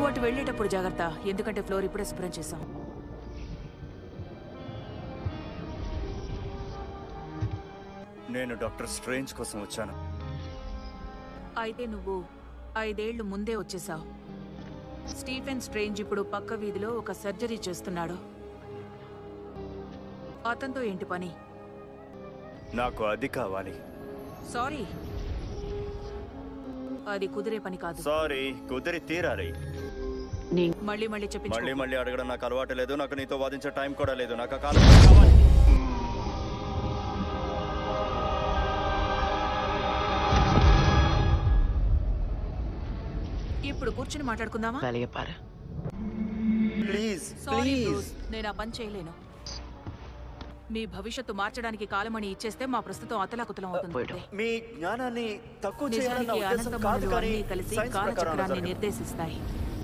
అటు వెళ్ళేటప్పుడు జాగ్రత్త ఎందుకంటే ఫ్లోర్ ఇప్పుడే శుభ్రం చేసాం నేను డాక్టర్ స్ట్రేంజ్ కోసం వచ్చాను అయితే నువ్వు ఐదేళ్లు ముందే వచ్చేసావు స్టీఫెన్ స్ట్రేంజ్ ఇప్పుడు పక్క వీధిలో ఒక సర్జరీ చేస్తున్నాడు అతనితో ఏంటి పని నాకు అది కావాలి సారీ అది కుదిరే పని కాదు సారీ కుదిరి తీరాలి మళ్ళీ మళ్ళీ చెప్పించు మళ్ళీ మళ్ళీ అడగడం నాకు అలవాటు లేదు నాకు నీతో వాదించే టైం కూడా లేదు నాకు ఆ కాలం కావాలి ఇప్పుడు కూర్చుని మాట్లాడుకుందామా வேலையை பாரு ప్లీజ్ సారీ ప్లీజ్ బ్రూస్ నేను ఆ పని చేయలేను మీ భవిష్యత్తు మార్చడానికి కాలమని ఇచ్చేస్తే మా ప్రస్తుతం అతలాకుతలం అవుతుంది మీ జ్ఞానాన్ని తక్కువ చేయాలన్న నిజానికి ఉద్దేశం కాదు అనంతములు కానీ అన్నీ కలిసి సైన్స్ ప్రకారం కాలచక్రాన్ని జరగదు. నిర్దేశిస్తాయి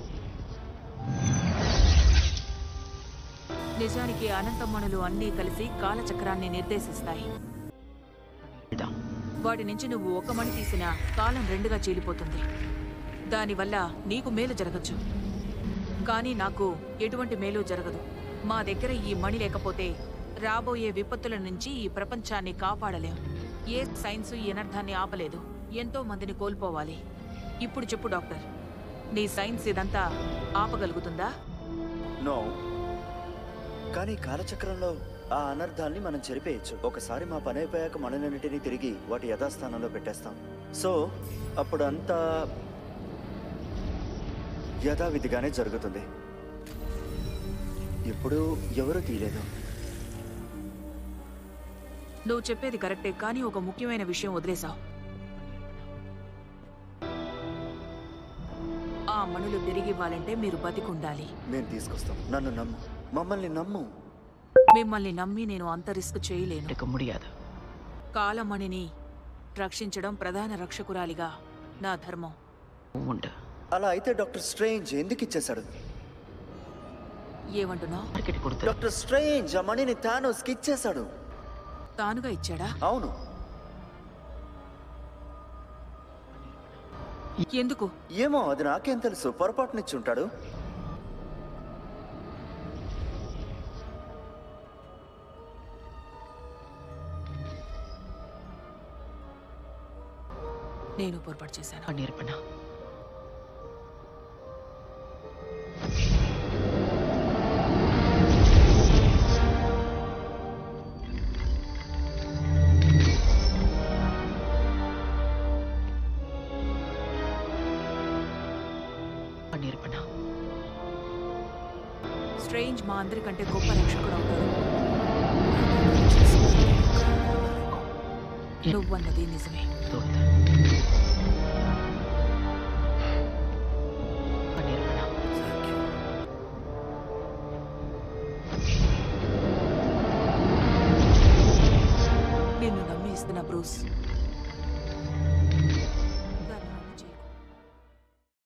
నిజానికి అనంతమణులు అన్నీ కలిసి కాలచక్రాన్ని నిర్దేశిస్తాయి இதான் వాటి నుంచి నువ్వు ఒక మణి తీసినా కాలం రెండుగా చీలిపోతుంది దానివల్ల నీకు మేలు జరగచ్చు కానీ నాకు ఎటువంటి మేలు జరగదు మా దగ్గర ఈ మణి లేకపోతే రాబోయే విపత్తుల నుంచి ఈ ప్రపంచాన్ని కాపాడలేం ఏ సైన్స్ ఈ అనర్థాన్ని ఆపలేదు ఎంతో మందిని కోల్పోవాలి ఇప్పుడు చెప్పు డాక్టర్ నీ సైన్స్ ఇదంతా ఆపగలుగుతుందా నో కానీ కాలచక్రంలో ఆ అనర్థాల్ని మనం చెరిపేయచ్చు ఒకసారి మా పని అయిపోయాక మనలన్నిటినీ తిరిగి వాటి యథాస్థానంలో పెట్టేస్తాం సో అప్పుడు అంతా యథావిధిగానే జరుగుతుంది ఇప్పుడు ఎవరూ తీయలేదు నువ్వు చెప్పేది కరెక్టే కానీ ఒక ముఖ్యమైన విషయం వదిలేశావు ఆ మణులు తిరిగి ఇవ్వాలంటే మీరు బతికుండాలి నేను తీసుకొస్తాం నన్ను నమ్ము మమ్మల్ని నమ్ము మిమ్మల్ని నమ్మి నేను అంత రిస్క్ చేయలేను எடுக்க முடியாது కాలమణిని రక్షించడం ప్రధాన రక్షకురాలిగా నా ధర్మం உண்டு అలా అయితే డాక్టర్ స్ట్రేంజ్ ఎందుకు ఇచ్చేశాడు ఏమంటున్నావు మార్కెట్ கொடுத்து డాక్టర్ స్ట్రేంజ్ ఆ మనీని థానోస్కి ఇచ్చేశాడు తానుగా ఇచ్చాడా అవును ఎందుకు ఏమో అది నాకేం తెలుసు పొరపాటునిచ్చి ఉంటాడు నేను పొరపాటు చేశాను பண்ணியிருப்பேனா பண்ணியிருப்பேனா స్ట్రేంజ్ మా అందరికంటే గొప్ప రక్షకుడు అవుతాడు నువ్వన్నది నిజమే தோல்ல